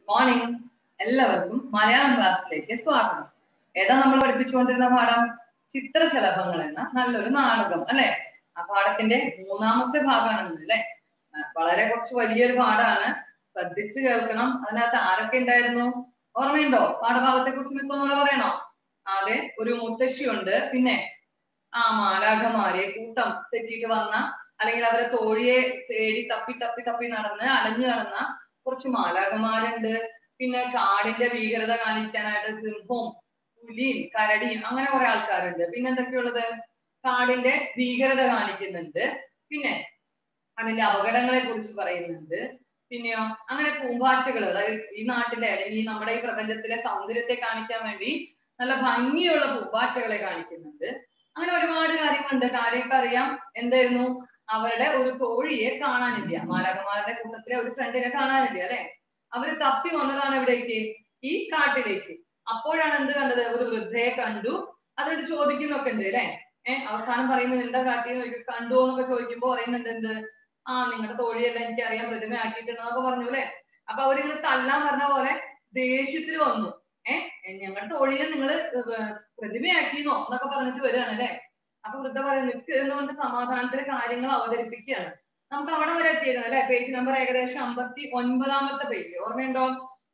morning എല്ലാവർക്കും മലയാളം ക്ലാസ്സിലേക്ക് സ്വാഗതം ഏതാ നമ്മൾ പഠിപ്പിച്ചുകൊണ്ടിരുന്ന പാഠം ചിത്രശലഭങ്ങൾ എന്ന നല്ലൊരു നാടകം അല്ലെ ആ പാഠത്തിന്റെ മൂന്നാമത്തെ ഭാഗമാണ് അല്ലെ വളരെ കുറച്ച് വലിയൊരു പാഠമാണ് ശ്രദ്ധിച്ചു കേൾക്കണം അതിനകത്ത് ആരൊക്കെ ഉണ്ടായിരുന്നു ഓർമ്മയുണ്ടോ പാഠഭാഗത്തെ കുറിച്ച് മിസ് ഒന്നുകൂടെ പറയണോ അതെ ഒരു മുത്തശ്ശിയുണ്ട് പിന്നെ ആ മാലാഖമാരെ കൂട്ടം തെറ്റിയിട്ട് വന്ന അല്ലെങ്കിൽ അവരെ തോഴിയെ തേടി തപ്പി തപ്പി തപ്പി നടന്ന് അലഞ്ഞു നടന്ന കുറച്ച് മാലാഖമാരുണ്ട് പിന്നെ കാടിന്റെ ഭീകരത കാണിക്കാനായിട്ട് സിംഹവും പുലിയും കരടിയും അങ്ങനെ കുറെ ആൾക്കാരുണ്ട് പിന്നെ എന്തൊക്കെയുള്ളത് കാടിന്റെ ഭീകരത കാണിക്കുന്നുണ്ട് പിന്നെ അതിന്റെ അപകടങ്ങളെ കുറിച്ച് പറയുന്നുണ്ട് പിന്നെയോ അങ്ങനെ പൂമ്പാറ്റകൾ അതായത് ഈ നാട്ടിലെ അല്ലെങ്കിൽ ഈ നമ്മുടെ ഈ പ്രപഞ്ചത്തിലെ സൗന്ദര്യത്തെ കാണിക്കാൻ വേണ്ടി നല്ല ഭംഗിയുള്ള പൂമ്പാറ്റകളെ കാണിക്കുന്നുണ്ട് അങ്ങനെ ഒരുപാട് കാര്യങ്ങളുണ്ട് കാര്യമൊക്കെ അറിയാം എന്തായിരുന്നു അവരുടെ ഒരു തോഴിയെ കാണാനില്ല മാലാകന്മാരുടെ കൂട്ടത്തിലെ ഒരു ഫ്രണ്ടിനെ കാണാനില്ല അല്ലെ അവര് തപ്പി വന്നതാണ് എവിടേക്ക് ഈ കാട്ടിലേക്ക് അപ്പോഴാണ് എന്ത് കണ്ടത് ഒരു വൃദ്ധയെ കണ്ടു അതിനോട് ചോദിക്കുന്നൊക്കെ ഉണ്ട് അല്ലെ ഏഹ് അവസാനം പറയുന്നത് എന്താ കാട്ടിയെന്ന് കണ്ടു എന്നൊക്കെ ചോദിക്കുമ്പോ പറയുന്നുണ്ട് എന്ത് ആ നിങ്ങളുടെ തോഴിയല്ല എനിക്ക് അറിയാൻ പ്രതിമയാക്കിയിട്ടുണ്ടെന്നൊക്കെ പറഞ്ഞു അല്ലെ അപ്പൊ അവരിങ്ങനെ തല്ലാൻ പറഞ്ഞ പോലെ ദേഷ്യത്തിൽ വന്നു ഏഹ് ഞങ്ങളുടെ തോഴിയെ നിങ്ങള് പ്രതിമയാക്കിന്നോ എന്നൊക്കെ പറഞ്ഞിട്ട് വരികയാണ് അല്ലെ അപ്പൊ വൃദ്ധ പറയുന്നത് നിൽക്ക് എന്നുകൊണ്ട് സമാധാനത്തിലെ കാര്യങ്ങൾ അവതരിപ്പിക്കുകയാണ് നമുക്ക് അവിടെ വരെ എത്തിയിരുന്നു അല്ലെ പേജ് നമ്പർ ഏകദേശം അമ്പത്തി ഒൻപതാമത്തെ പേജ് ഓർമ്മയുണ്ടോ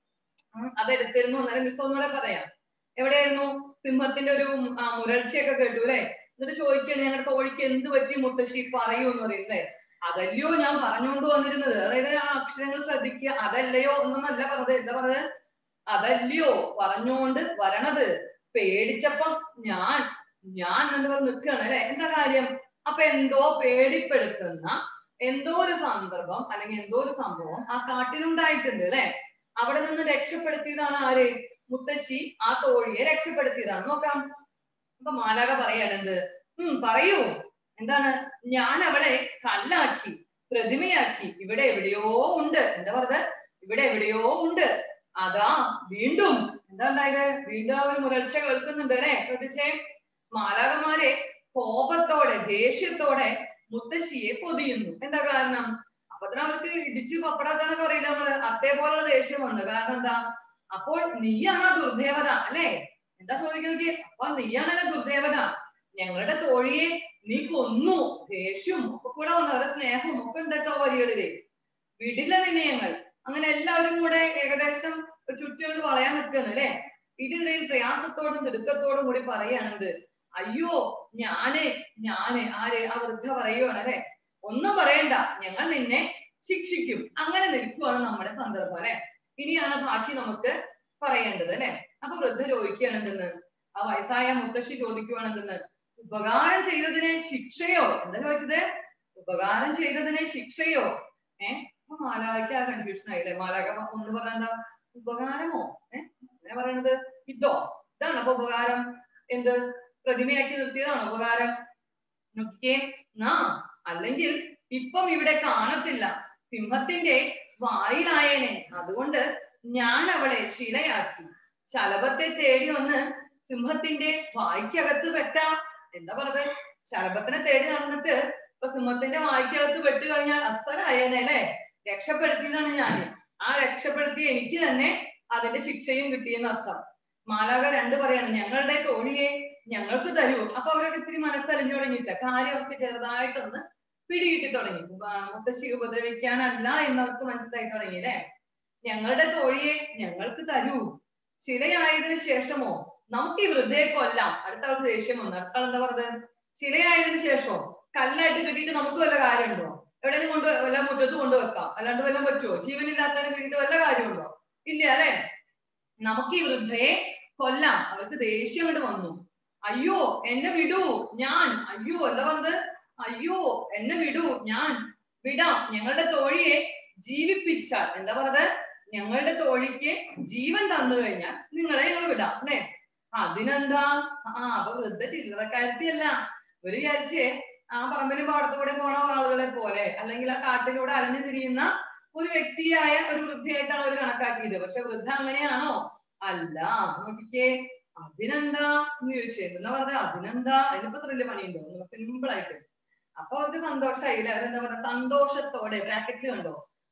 അത് എടുത്തിരുന്നു എന്നാലും മിസ് ഒന്നുകൂടെ പറയാം എവിടെയായിരുന്നു സിംഹത്തിന്റെ ഒരു ആ മുരൾച്ചയൊക്കെ കേട്ടു അല്ലെ എന്നിട്ട് ചോദിക്കുകയാണ് ഞങ്ങളുടെ തോഴിക്ക് എന്ത് പറ്റി മുത്തശ്ശി പറയൂ എന്ന് പറയുന്നത് അതല്ലയോ ഞാൻ പറഞ്ഞുകൊണ്ട് വന്നിരുന്നത് അതായത് ആ അക്ഷരങ്ങൾ ശ്രദ്ധിക്കുക അതല്ലയോ എന്നൊന്നല്ല പറഞ്ഞത് എന്താ പറഞ്ഞത് അതല്ലയോ പറഞ്ഞുകൊണ്ട് വരണത് പേടിച്ചപ്പം ഞാൻ ഞാൻ എന്ന് പറഞ്ഞ് നിൽക്കുകയാണ് അല്ലെ എന്താ കാര്യം അപ്പൊ എന്തോ പേടിപ്പെടുത്തുന്ന എന്തോ ഒരു സന്ദർഭം അല്ലെങ്കിൽ എന്തോ ഒരു സംഭവം ആ കാട്ടിലുണ്ടായിട്ടുണ്ട് അല്ലെ അവിടെ നിന്ന് രക്ഷപ്പെടുത്തിയതാണ് ആര് മുത്തശ്ശി ആ തോഴിയെ രക്ഷപ്പെടുത്തിയതാണ് നോക്കാം അപ്പൊ മാലാക പറയാണ് എന്ത് ഉം പറയൂ എന്താണ് ഞാൻ അവളെ കല്ലാക്കി പ്രതിമയാക്കി ഇവിടെ എവിടെയോ ഉണ്ട് എന്താ പറഞ്ഞത് ഇവിടെ എവിടെയോ ഉണ്ട് അതാ വീണ്ടും എന്താ ഉണ്ടായത് വീണ്ടും ആ ഒരു മുരൾച്ച കേൾക്കുന്നുണ്ട് അല്ലെ ശ്രദ്ധിച്ചേ മാലാകന്മാരെ കോപത്തോടെ ദേഷ്യത്തോടെ മുത്തശ്ശിയെ പൊതിയുന്നു എന്താ കാരണം അപ്പൊ തന്നെ അവർക്ക് ഇടിച്ച് പപ്പടാക്കാന്നൊക്കെ അറിയില്ല നമ്മള് അതേപോലുള്ള ദേഷ്യം വന്നു കാരണം എന്താ അപ്പോൾ നീയാണ് ആ ദുർദേവത അല്ലെ എന്താ ചോദിക്കുന്നത് അപ്പൊ നീയാണല്ലോ ദുർദേവത ഞങ്ങളുടെ തോഴിയെ നീ കൊന്നു ദേഷ്യവും ഒക്കെ കൂടെ വന്നു അവരുടെ സ്നേഹവും ഒക്കെ ഉണ്ട് കേട്ടോ വരികളില് വിടില്ല നിന്നെ ഞങ്ങൾ അങ്ങനെ എല്ലാവരും കൂടെ ഏകദേശം ചുറ്റുകൊണ്ട് വളയാൻ നിൽക്കുകയാണ് അല്ലെ ഇതിനിടയിൽ പ്രയാസത്തോടും തിടുക്കത്തോടും കൂടി പറയാണെന്ത് അയ്യോ ഞാന് ഞാന് ആര് ആ വൃദ്ധ പറയുവാണ് അല്ലെ ഒന്നും പറയണ്ട ഞങ്ങൾ നിന്നെ ശിക്ഷിക്കും അങ്ങനെ നിൽക്കുവാണ് നമ്മുടെ സന്ദർഭം അല്ലെ ഇനിയാണ് ബാക്കി നമുക്ക് പറയേണ്ടത് അല്ലെ അപ്പൊ വൃദ്ധ ചോദിക്കുകയാണ് എന്തെന്ന് ആ വയസ്സായ മുത്തശ്ശി ചോദിക്കുവാണ് എന്തെന്ന് ഉപകാരം ചെയ്തതിനെ ശിക്ഷയോ എന്താ ചോദിച്ചത് ഉപകാരം ചെയ്തതിനെ ശിക്ഷയോ ഏഹ് അപ്പൊ മാലാഖയ്ക്ക് ആ കൺഫ്യൂഷൻ ആയില്ലേ മാലാഖ ഒന്ന് പറഞ്ഞ എന്താ ഉപകാരമോ ഏഹ് അങ്ങനെ പറയണത് ഇതോ ഇതാണ് അപ്പൊ ഉപകാരം എന്ത് പ്രതിമയാക്കി നിർത്തിയതാണോ ഉപകാരം നോക്കിക്കേ ആ അല്ലെങ്കിൽ ഇപ്പം ഇവിടെ കാണത്തില്ല സിംഹത്തിന്റെ വായിലായേനെ അതുകൊണ്ട് ഞാൻ അവളെ ശിലയാക്കി ശലഭത്തെ തേടി വന്ന് സിംഹത്തിന്റെ വായിക്കകത്ത് വെട്ടാം എന്താ പറഞ്ഞത് ശലഭത്തിനെ തേടി നടന്നിട്ട് ഇപ്പൊ സിംഹത്തിന്റെ വായിക്കകത്ത് വെട്ട് കഴിഞ്ഞാൽ അസ്തരായേനെ അല്ലെ രക്ഷപ്പെടുത്തിയതാണ് ഞാൻ ആ രക്ഷപ്പെടുത്തി എനിക്ക് തന്നെ അതിന്റെ ശിക്ഷയും കിട്ടിയെന്ന് അർത്ഥം മാലാക രണ്ട് പറയാണ് ഞങ്ങളുടെ തോണിയെ ഞങ്ങൾക്ക് തരൂ അപ്പൊ അവരൊക്കെ ഇത്തിരി മനസ്സറിഞ്ഞു തുടങ്ങിയിട്ട കാര്യം അവർക്ക് ചെറുതായിട്ടൊന്ന് പിടികിട്ടി തുടങ്ങി മുത്തശ്ശി ഉപദ്രവിക്കാനല്ല എന്നവർക്ക് മനസ്സിലായി തുടങ്ങി അല്ലെ ഞങ്ങളുടെ തോഴിയെ ഞങ്ങൾക്ക് തരൂ ശിലയായതിനു ശേഷമോ നമുക്ക് ഈ വൃദ്ധയെ കൊല്ലാം അടുത്ത ആൾക്ക് ദേഷ്യം വന്നു അടുത്ത ആൾ എന്താ പറഞ്ഞത് ശിലയായതിനു ശേഷമോ കല്ലായിട്ട് കിട്ടിയിട്ട് നമുക്ക് വല്ല കാര്യമുണ്ടോ എവിടെയും കൊണ്ട് വല്ല മുറ്റത്ത് കൊണ്ടുവെക്കാം അല്ലാണ്ട് വല്ലതും പറ്റുമോ ജീവനില്ലാത്തതിനെ കിട്ടിയിട്ട് വല്ല കാര്യമുണ്ടോ ഇല്ല അല്ലെ നമുക്ക് ഈ വൃദ്ധയെ കൊല്ലാം അവർക്ക് ദേഷ്യം കൊണ്ട് വന്നു അയ്യോ എന്നെ വിടൂ ഞാൻ അയ്യോ എന്താ പറഞ്ഞത് അയ്യോ എന്നെ വിടൂ ഞാൻ വിടാം ഞങ്ങളുടെ തോഴിയെ ജീവിപ്പിച്ചാൽ എന്താ പറഞ്ഞത് ഞങ്ങളുടെ തോഴിക്ക് ജീവൻ തന്നു കഴിഞ്ഞാൽ നിങ്ങളെ ഞങ്ങൾ വിടാം അല്ലെ അതിനെന്താ ആ അപ്പൊ വൃദ്ധ ചില്ലറക്കാരത്തിയല്ല ഒരു വിചാരിച്ചേ ആ പറമ്പിലും പാടത്തുകൂടെ പോണ ആളുകളെ പോലെ അല്ലെങ്കിൽ ആ കാട്ടിലൂടെ അലഞ്ഞു തിരിയുന്ന ഒരു വ്യക്തിയായ ഒരു വൃദ്ധയായിട്ടാണ് അവർ കണക്കാക്കിയത് പക്ഷെ വൃദ്ധ അങ്ങനെയാണോ അല്ല നോക്കിക്കേ അതിനെന്താ എന്ന് ചോദിച്ചു എന്താ പറഞ്ഞ അതിനെന്താ അതിനിപ്പോ വലിയ പണിയുണ്ടോ സിമ്പിൾ ആയിട്ട് അപ്പൊ അവർക്ക് സന്തോഷമായില്ലേ അവരെന്താ പറയുക സന്തോഷത്തോടെ ബ്രാക്കറ്റിൽ കണ്ടോ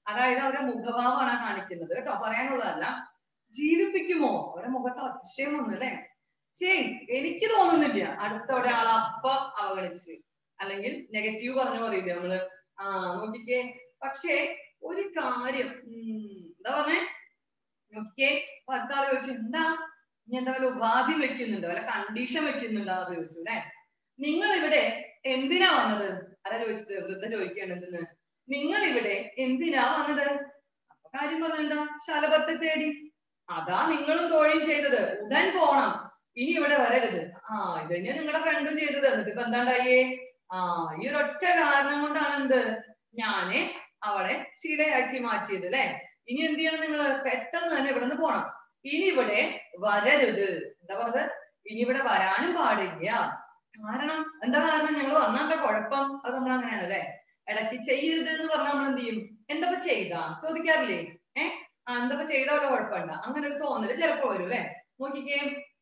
അതായത് അവരുടെ മുഖഭാവമാണ് കാണിക്കുന്നത് കേട്ടോ പറയാനുള്ളതല്ല ജീവിപ്പിക്കുമോ അവരുടെ മുഖത്ത് അതിശയം വന്നു അല്ലെ ശരി എനിക്ക് തോന്നുന്നില്ല അടുത്ത ഒരാൾ അപ്പ അവഗണിച്ച് അല്ലെങ്കിൽ നെഗറ്റീവ് പറഞ്ഞു പറയില്ലേ നമ്മള് ആ നോക്കിക്കേ പക്ഷേ ഒരു കാര്യം ഉം, എന്താ പറഞ്ഞേ നോക്കിക്കേ അപ്പൊ അടുത്ത ആള് ചോദിച്ചു എന്താ ഇനി എന്താ വല്ല ഉപാധി വെക്കുന്നുണ്ടോ വല്ല കണ്ടീഷൻ വെക്കുന്നുണ്ടോ എന്ന് ചോദിച്ചു അല്ലെ നിങ്ങൾ ഇവിടെ എന്തിനാ വന്നത് ആരാ ചോദിച്ചത് വൃദ്ധ ചോദിക്കേണ്ടതെന്ന് നിങ്ങൾ ഇവിടെ എന്തിനാ വന്നത് അപ്പൊ കാര്യം പറഞ്ഞെന്താ ശലഭത്തെ തേടി അതാ നിങ്ങളും തോഴിയും ചെയ്തത് ഉടൻ പോണം ഇനി ഇവിടെ വരരുത് ആ ഇത് തന്നെയാ നിങ്ങളുടെ ഫ്രണ്ടും ചെയ്തത് എന്നിട്ട് ഇപ്പൊ എന്താണ്ടായേ ആ ഈ ഒരൊറ്റ കാരണം കൊണ്ടാണ് എന്ത് ഞാന് അവളെ ശിലയാക്കി മാറ്റിയത് അല്ലെ ഇനി എന്ത് ചെയ്യണം നിങ്ങൾ പെട്ടെന്ന് തന്നെ ഇവിടെ നിന്ന് പോണം ഇനി ഇവിടെ വരരുത് എന്താ പറഞ്ഞത് ഇനി ഇവിടെ വരാനും പാടില്ല കാരണം എന്താ കാരണം ഞങ്ങൾ വന്നാണ്ട കുഴപ്പം അത് നമ്മൾ അങ്ങനെയാണ് അല്ലെ ഇടയ്ക്ക് ചെയ്യരുത് എന്ന് പറഞ്ഞാൽ നമ്മൾ എന്ത് ചെയ്യും എന്താ ചെയ്താ ചോദിക്കാറില്ലേ ഏഹ് ആ എന്താ ചെയ്താ വല്ല കുഴപ്പമുണ്ട അങ്ങനെ ഒരു തോന്നല് ചിലപ്പോ വരും അല്ലെ നോക്കിക്കേ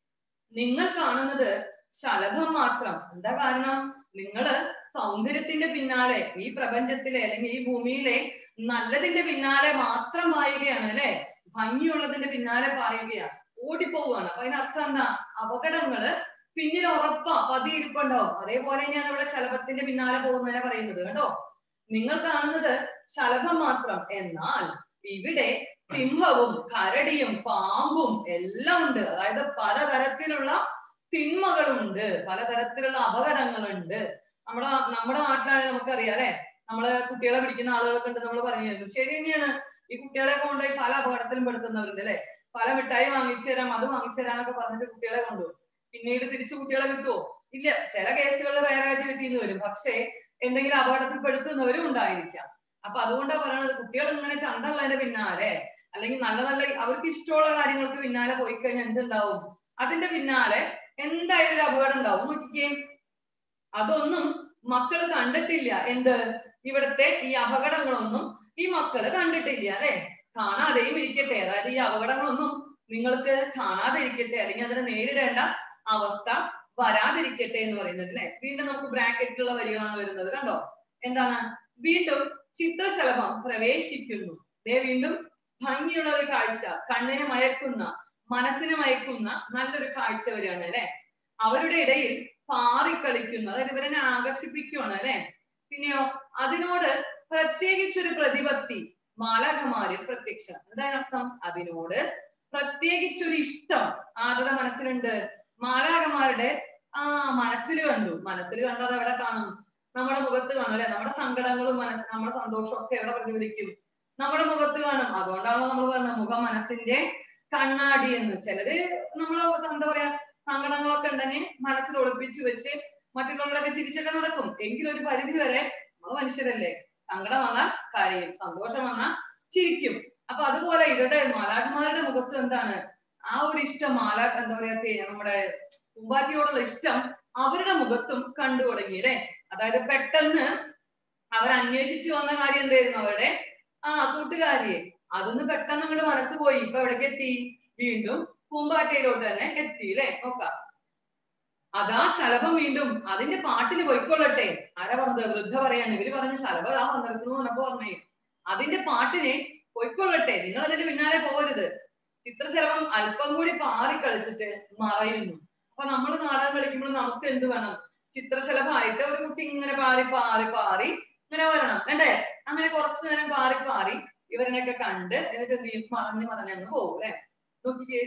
നിങ്ങൾ കാണുന്നത് ശലഭം മാത്രം എന്താ കാരണം നിങ്ങള് സൗന്ദര്യത്തിന്റെ പിന്നാലെ ഈ പ്രപഞ്ചത്തിലെ അല്ലെങ്കിൽ ഈ ഭൂമിയിലെ നല്ലതിന്റെ പിന്നാലെ മാത്രം പായുകയാണ് അല്ലെ ഭംഗിയുള്ളതിന്റെ പിന്നാലെ പായുകയാണ് ഓടിപ്പോവുകയാണ് അപ്പൊ അതിനർത്ഥം എന്താ അപകടങ്ങള് പിന്നിൽ ഉറപ്പാ പതിയിരിപ്പുണ്ടാവും അതേപോലെ തന്നെയാണ് ഇവിടെ ശലഭത്തിന്റെ പിന്നാലെ പോകുന്നതിനെ പറയുന്നത് കേട്ടോ നിങ്ങൾ കാണുന്നത് ശലഭം മാത്രം എന്നാൽ ഇവിടെ സിംഹവും കരടിയും പാമ്പും എല്ലാം ഉണ്ട് അതായത് പലതരത്തിലുള്ള തിന്മകളുണ്ട് പലതരത്തിലുള്ള അപകടങ്ങളുണ്ട് നമ്മുടെ നമ്മുടെ നാട്ടിലാണെങ്കിൽ നമുക്കറിയാം അല്ലെ നമ്മള് കുട്ടികളെ പിടിക്കുന്ന ആളുകളൊക്കെ ഉണ്ട് നമ്മൾ പറഞ്ഞു ശരി തന്നെയാണ് ഈ കുട്ടികളെ കൊണ്ടുപോയി പല അപകടത്തിലും പെടുത്തുന്നവരുണ്ട് അല്ലെ പല മിഠായി വാങ്ങിച്ചു തരാം അത് വാങ്ങിച്ചു തരാന്നൊക്കെ പറഞ്ഞിട്ട് കുട്ടികളെ കൊണ്ടുപോകും പിന്നീട് തിരിച്ചു കുട്ടികളെ കിട്ടുമോ ഇല്ല ചില കേസുകൾ റയറായിട്ട് കിട്ടിയെന്ന് വരും പക്ഷേ എന്തെങ്കിലും അപകടത്തിൽ പെടുത്തുന്നവരും ഉണ്ടായിരിക്കാം അപ്പൊ അതുകൊണ്ടാ പറയുന്നത് കുട്ടികൾ ഇങ്ങനെ ചന്തള്ളതിന്റെ പിന്നാലെ അല്ലെങ്കിൽ നല്ല നല്ല അവർക്ക് ഇഷ്ടമുള്ള കാര്യങ്ങൾക്ക് പിന്നാലെ പോയി കഴിഞ്ഞാൽ എന്തുണ്ടാവും അതിന്റെ പിന്നാലെ എന്തായാലും ഒരു അപകടം ഉണ്ടാവും നോക്കിക്കേ അതൊന്നും മക്കള് കണ്ടിട്ടില്ല എന്ത് ഇവിടുത്തെ ഈ അപകടങ്ങളൊന്നും ഈ മക്കള് കണ്ടിട്ടില്ല അല്ലെ കാണാതെയും ഇരിക്കട്ടെ അതായത് ഈ അപകടങ്ങളൊന്നും നിങ്ങൾക്ക് കാണാതെ ഇരിക്കട്ടെ അല്ലെങ്കിൽ അതിനെ നേരിടേണ്ട അവസ്ഥ വരാതിരിക്കട്ടെ എന്ന് പറയുന്നത് അല്ലെ വീണ്ടും നമുക്ക് ബ്രാക്കറ്റിലുള്ള വരികളാണ് വരുന്നത് കണ്ടോ എന്താണ് വീണ്ടും ചിത്രശലഭം പ്രവേശിക്കുന്നു ദേ വീണ്ടും ഭംഗിയുള്ള ഒരു കാഴ്ച കണ്ണിനെ മയക്കുന്ന മനസ്സിനെ മയക്കുന്ന നല്ലൊരു കാഴ്ച വരികയാണ് അല്ലെ അവരുടെ ഇടയിൽ പാറിക്കളിക്കുന്നു അതായത് ഇവരെ ആകർഷിപ്പിക്കുകയാണ് അല്ലെ പിന്നെയോ അതിനോട് പ്രത്യേകിച്ചൊരു പ്രതിപത്തി മാലാഖമാരിൽ പ്രത്യക്ഷം എന്താണ് അർത്ഥം അതിനോട് പ്രത്യേകിച്ചൊരു ഇഷ്ടം ആരുടെ മനസ്സിലുണ്ട് മാലാഖമാരുടെ ആ മനസ്സിൽ കണ്ടു മനസ്സിൽ കണ്ടത് എവിടെ കാണും നമ്മുടെ മുഖത്ത് കാണും അല്ലെ നമ്മുടെ സങ്കടങ്ങളും മനസ്സ് നമ്മുടെ സന്തോഷവും ഒക്കെ എവിടെ പ്രതിഫലിക്കും നമ്മുടെ മുഖത്ത് കാണും അതുകൊണ്ടാണല്ലോ നമ്മൾ പറയുന്നത് മുഖം മനസ്സിന്റെ കണ്ണാടി എന്ന് ചിലര് നമ്മൾ എന്താ പറയാ സങ്കടങ്ങളൊക്കെ ഉണ്ടെങ്കിൽ മനസ്സിൽ ഒളിപ്പിച്ചു വെച്ച് മറ്റുള്ളവരൊക്കെ ചിരിച്ചൊക്കെ നടക്കും എങ്കിലും ഒരു പരിധി വരെ നമ്മൾ മനുഷ്യരല്ലേ സങ്കടം വന്നാൽ കരയും സന്തോഷം വന്നാൽ ചിരിക്കും അപ്പൊ അതുപോലെ ഇവരുടെ മാലാഖമാരുടെ മുഖത്ത് എന്താണ് ആ ഒരു ഇഷ്ടം മാല എന്താ പറയാ തേ- നമ്മുടെ പൂമ്പാറ്റിയോടുള്ള ഇഷ്ടം അവരുടെ മുഖത്തും കണ്ടു തുടങ്ങി അല്ലെ അതായത് പെട്ടെന്ന് അവർ അന്വേഷിച്ചു വന്ന കാര്യം എന്തായിരുന്നു അവരുടെ ആ കൂട്ടുകാരിയെ അതൊന്ന് പെട്ടെന്ന് അങ്ങോട്ട് മനസ്സ് പോയി ഇപ്പൊ എവിടേക്ക് എത്തി വീണ്ടും പൂമ്പാറ്റയിലോട്ട് തന്നെ എത്തി അല്ലെ നോക്കാം അതാ ശലഭം വീണ്ടും അതിന്റെ പാട്ടിന് പോയിക്കൊള്ളട്ടെ ആരാ പറഞ്ഞത് വൃദ്ധ പറയാണ് ഇവര് പറഞ്ഞു ശലഭം ആ വന്നിരിക്കുന്നു എന്നപ്പോ പറഞ്ഞേ അതിന്റെ പാട്ടിനെ പോയിക്കൊള്ളട്ടെ നിങ്ങൾ അതിന്റെ പിന്നാലെ പോകരുത് ചിത്രശലഭം അല്പം കൂടി പാറി കളിച്ചിട്ട് മറയുന്നു അപ്പൊ നമ്മൾ നാടകം കളിക്കുമ്പോൾ നമുക്ക് എന്ത് വേണം ചിത്രശലഭമായിട്ട് ഒരു കുട്ടി ഇങ്ങനെ പാറി പാറി പാറി ഇങ്ങനെ വരണം വേണ്ടേ അങ്ങനെ കുറച്ചു നേരം പാറി പാറി ഇവരനെയൊക്കെ കണ്ട് എന്നിട്ട് എന്ത് ചെയ്യും മറഞ്ഞ് മറഞ്ഞങ്ങ് പോകും അല്ലെ നോക്കിക്കേ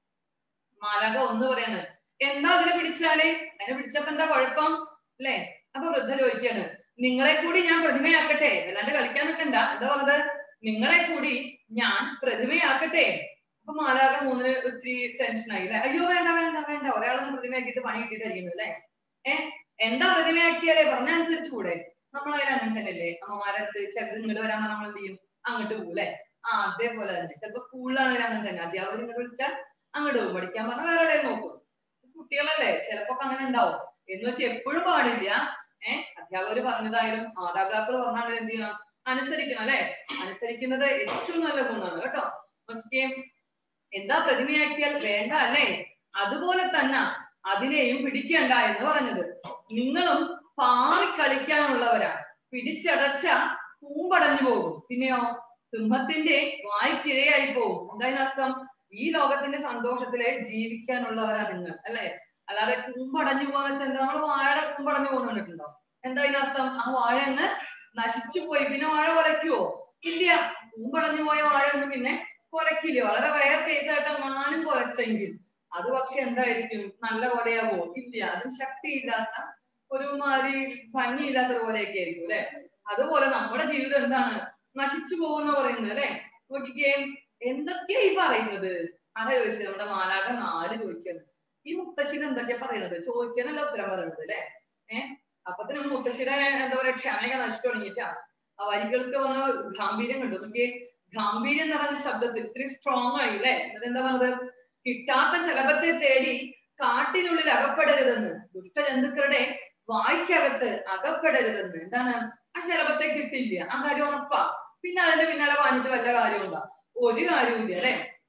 മാലക ഒന്ന് പറയാണ് എന്താ അതിനെ പിടിച്ചാലേ അതിനെ പിടിച്ചപ്പോ എന്താ കുഴപ്പം അല്ലെ അപ്പൊ വൃദ്ധ ചോദിക്കാണ് നിങ്ങളെ കൂടി ഞാൻ പ്രതിമയാക്കട്ടെ അല്ലാണ്ട് കളിക്കാൻ നിൽക്കണ്ട എന്താ പറഞ്ഞത് നിങ്ങളെ കൂടി ഞാൻ പ്രതിമയാക്കട്ടെ അപ്പൊ മാലാക മൂന്ന് ഒത്തിരി ടെൻഷനായി അല്ലെ അയ്യോ വേണ്ട വേണ്ട വേണ്ട ഒരാളൊന്നും പ്രതിമയാക്കിയിട്ട് പണി കിട്ടിയിട്ടായിരിക്കുന്നു അല്ലെ ഏഹ് എന്താ പ്രതിമയാക്കിയാലേ പറഞ്ഞ അനുസരിച്ച് കൂടെ നമ്മളതിൽ അങ്ങനെ തന്നെയല്ലേ അമ്മമാരുടെ അടുത്ത് ചെറുത് ഇങ്ങോട്ട് വരാൻ നമ്മൾ എന്ത് ചെയ്യും അങ്ങോട്ട് പോകും അല്ലെ ആ അതേപോലെ തന്നെ ചിലപ്പോ സ്കൂളിലാണെങ്കിലും അങ്ങനെ തന്നെ അധ്യാപകർ ഇങ്ങോട്ട് വിളിച്ചാൽ അങ്ങോട്ട് പോകും പഠിക്കാൻ പറഞ്ഞാൽ വേറെ എവിടെയും നോക്കും കുട്ടികളല്ലേ ചിലപ്പോ അങ്ങനെ ഉണ്ടാവും എന്ന് വെച്ച് എപ്പോഴും പാടില്ല ഏഹ് അധ്യാപകർ പറഞ്ഞതായാലും മാതാപിതാക്കൾ പറഞ്ഞാലും എന്ത് ചെയ്യണം അനുസരിക്കണം അല്ലെ അനുസരിക്കുന്നത് ഏറ്റവും നല്ല ഗുണമാണ് കേട്ടോ ഓക്കെ എന്താ പ്രതിമയാക്കിയാൽ വേണ്ട അല്ലേ അതുപോലെ തന്നെ അതിനെയും പിടിക്കണ്ട എന്ന് പറഞ്ഞത് നിങ്ങളും പാറി കളിക്കാനുള്ളവരാ പിടിച്ചടച്ച പൂമ്പടഞ്ഞു പോകും പിന്നെയോ സിംഹത്തിന്റെ വായ്ക്കിരയായി പോകും എന്തായാലും ഈ ലോകത്തിന്റെ സന്തോഷത്തിലെ ജീവിക്കാനുള്ളവരാ നിങ്ങൾ അല്ലെ അല്ലാതെ കുമ്പടഞ്ഞു പോകാന്ന് വെച്ചാൽ എന്താ നമ്മൾ വാഴയുടെ കുമ്പടഞ്ഞു പോകുന്ന കണ്ടിട്ടുണ്ടോ എന്താ ഇതിനർത്ഥം ആ വാഴ അങ്ങ് നശിച്ചു പോയി പിന്നെ വാഴ കൊലയ്ക്കുവോ ഇല്ല കുമ്പടഞ്ഞു പോയ വാഴയൊന്നും പിന്നെ കൊലക്കില്ല വളരെ റയർ കേസ് ആയിട്ട് മാനും കൊലച്ചെങ്കിൽ അത് പക്ഷെ എന്തായിരിക്കും നല്ല പോലെയാവോ ഇല്ല അത് ശക്തിയില്ലാത്ത ഒരു മാതിരി ഭംഗിയില്ലാത്ത പോലെയൊക്കെ ആയിരിക്കും അല്ലെ അതുപോലെ നമ്മുടെ ജീവിതം എന്താണ് നശിച്ചു പോകുന്ന പറയുന്നത് അല്ലെ നോക്കിക്കേ എന്തൊക്കെയാ ഈ പറയുന്നത് അതാ ചോദിച്ചത് നമ്മുടെ മാലാക നാല് ചോദിക്കുന്നത് ഈ മുത്തശ്ശിന് എന്തൊക്കെയാ പറയുന്നത് ചോദിക്കാനല്ല ഉത്തരം പറയുന്നത് അല്ലെ ഏഹ് അപ്പത്തിന് മുത്തശ്ശിയുടെ എന്താ പറയാ ക്ഷമയൊക്കെ നശിച്ചു തുടങ്ങിയിട്ടാ ആ വരികൾക്ക് വന്ന ഗാംഭീര്യം കണ്ടു നോക്കിയേ ഗാംഭീര്യം എന്ന് പറയുന്ന ശബ്ദത്തിൽ ഇത്തിരി സ്ട്രോങ് ആയി അല്ലെ എന്നിട്ട് എന്താ പറഞ്ഞത് കിട്ടാത്ത ശലഭത്തെ തേടി കാട്ടിനുള്ളിൽ അകപ്പെടരുതെന്ന് ദുഷ്ടജന്തുക്കളുടെ വായ്ക്കകത്ത് അകപ്പെടരുതെന്ന് എന്താണ് ആ ശലഭത്തെ കിട്ടില്ല ആ കാര്യം ഉറപ്പാ പിന്നെ അതിന്റെ പിന്നാലെ വാങ്ങിട്ട് വല്ല കാര്യമുണ്ടോ ഒരു കാര്യമില്ല അല്ലെ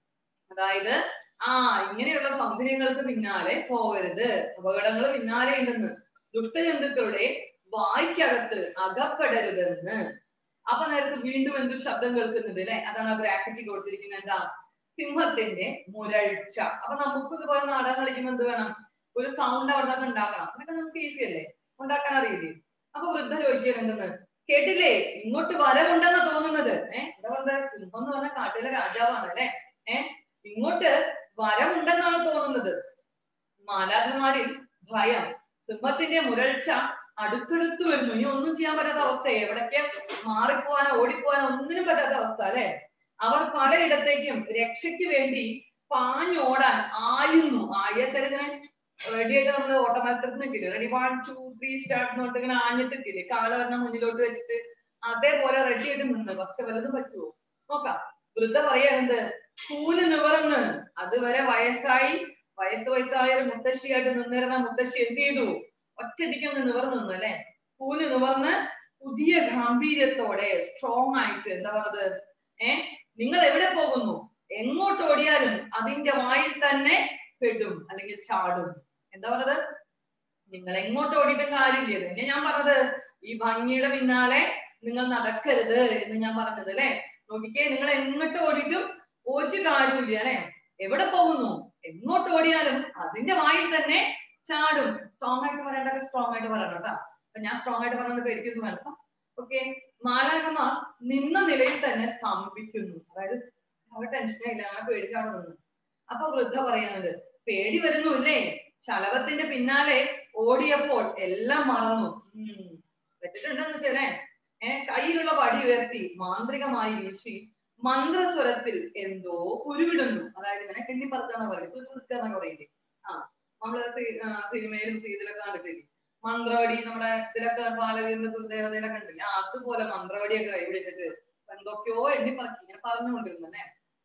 അതായത് ആ ഇങ്ങനെയുള്ള സൗന്ദര്യങ്ങൾക്ക് പിന്നാലെ പോകരുത് അപകടങ്ങൾ പിന്നാലെ ഉണ്ടെന്ന് ദുഷ്ടജന്തുക്കളുടെ വായ്ക്കകത്ത് അകപ്പെടരുതെന്ന് അപ്പൊ നേരത്തെ വീണ്ടും എന്തൊരു ശബ്ദം കേൾക്കുന്നുണ്ട് അല്ലെ അതാണ് ആ ബ്രാക്കറ്റിൽ കൊടുത്തിരിക്കുന്നത് എന്താ സിംഹത്തിന്റെ മുരൾച്ച അപ്പൊ നമുക്ക് ഇതുപോലെ നാടകം കളിക്കുമ്പോൾ എന്ത് വേണം ഒരു സൗണ്ട് അവിടെ നിന്ന് ഉണ്ടാക്കണം അതൊക്കെ നമുക്ക് ഈസി അല്ലേ ഉണ്ടാക്കാൻ അറിയില്ലേ അപ്പൊ വൃദ്ധ ചോദിക്കുകയാണ് എന്തെന്ന് കേട്ടില്ലേ ഇങ്ങോട്ട് വരവുണ്ടെന്ന് തോന്നുന്നത് ഏഹ് എന്താ പറയുക സിംഹം എന്ന് പറഞ്ഞ കാട്ടിലെ രാജാവാണ് അല്ലെ ഏഹ് ഇങ്ങോട്ട് വരമുണ്ടെന്നാണ് തോന്നുന്നത് മാലാഖമാരിൽ ഭയം സിംഹത്തിന്റെ മുരൾച്ച അടുത്തടുത്ത് വരുന്നു ഇനി ഒന്നും ചെയ്യാൻ പറ്റാത്ത അവസ്ഥ എവിടേക്ക് മാറിപ്പോവാനോ ഓടിപ്പോവാനോ ഒന്നിനും പറ്റാത്ത അവസ്ഥ അല്ലെ അവർ പലയിടത്തേക്കും രക്ഷയ്ക്ക് വേണ്ടി പാഞ്ഞോടാൻ ആയുന്നു ആയച്ചരിങ്ങനെ റെഡി ആയിട്ട് നമ്മൾ ഓട്ട മത്സരത്തിന് നിൽക്കില്ലേ ready one two three start എന്നിട്ട് ഇങ്ങനെ ആഞ്ഞിട്ടില്ലേ കാലവരണം മുന്നിലോട്ട് വെച്ചിട്ട് അതേപോലെ റെഡി ആയിട്ട് നിന്ന് പക്ഷെ വല്ലതും പറ്റുമോ നോക്കാം വൃദ്ധ പറയാണെന്ത് കൂന് നിവർന്ന് അതുവരെ വയസ്സായി വയസ്സ് വയസ്സായ ഒരു മുത്തശ്ശിയായിട്ട് നിന്നിരുന്ന മുത്തശ്ശി എന്ത് ചെയ്തു ഒറ്റയടിക്കൊന്ന് നിവർന്നു നിന്നു അല്ലെ കൂന് നിവർന്ന് പുതിയ ഗാംഭീര്യത്തോടെ സ്ട്രോങ് ആയിട്ട് എന്താ പറയുന്നത് ഏഹ് നിങ്ങൾ എവിടെ പോകുന്നു എങ്ങോട്ട് ഓടിയാലും അതിന്റെ വായിൽ തന്നെ പെടും അല്ലെങ്കിൽ ചാടും എന്താ പറഞ്ഞത് നിങ്ങൾ എങ്ങോട്ട് ഓടിയിട്ടും കാര്യമില്ല പിന്നെ ഞാൻ പറഞ്ഞത് ഈ ഭംഗിയുടെ പിന്നാലെ നിങ്ങൾ നടക്കരുത് എന്ന് ഞാൻ പറഞ്ഞത് അല്ലെ നോക്കിക്കേ നിങ്ങൾ എങ്ങോട്ട് ഓടിയിട്ടും ഒരു കാര്യമില്ല അല്ലെ എവിടെ പോകുന്നു എങ്ങോട്ട് ഓടിയാലും അതിന്റെ വായിൽ തന്നെ ചാടും സ്ട്രോങ് ആയിട്ട് പറയേണ്ടത് സ്ട്രോങ് ആയിട്ട് പറയണം കേട്ടോ അപ്പൊ ഞാൻ സ്ട്രോങ് ആയിട്ട് പറയുന്നത് പേടിക്കുന്നു വേണം ഓക്കെ മാലാകമാർ നിന്ന നിലയിൽ തന്നെ സ്തംഭിക്കുന്നു അതായത് അവർ ടെൻഷനേ ഇല്ല അങ്ങനെ പേടിച്ചാണ് നിന്നു അപ്പൊ വൃദ്ധ പറയുന്നത് പേടി വരുന്നു ഇല്ലേ ശലഭത്തിന്റെ പിന്നാലെ ഓടിയപ്പോൾ എല്ലാം മറന്നു ഉം വെച്ചിട്ടുണ്ടെന്ന് വെച്ചല്ലേ ഏഹ് കയ്യിലുള്ള വടി ഉയർത്തി മാന്ത്രികമായി വീശി മന്ത്രസ്വരത്തിൽ എന്തോ ഉരുവിടുന്നു അതായത് ഇങ്ങനെ എണ്ണിപ്പറക്കാന്ന് പറയും എന്നൊക്കെ പറയില്ലേ ആ നമ്മള് സിനിമയിലും സീരിയലൊക്കെ കണ്ടിട്ടില്ലേ മന്ത്രവടി നമ്മുടെ ഇതിലൊക്കെ ബാലവീരന്റെ ദുർദേവതയിലൊക്കെ ഉണ്ടല്ലേ ആ അതുപോലെ മന്ത്രവടിയൊക്കെ കൈ പിടിച്ചിട്ട് എന്തൊക്കെയോ എണ്ണിപ്പറക്കി ഇങ്ങനെ പറഞ്ഞുകൊണ്ടിരുന്നല്ലേ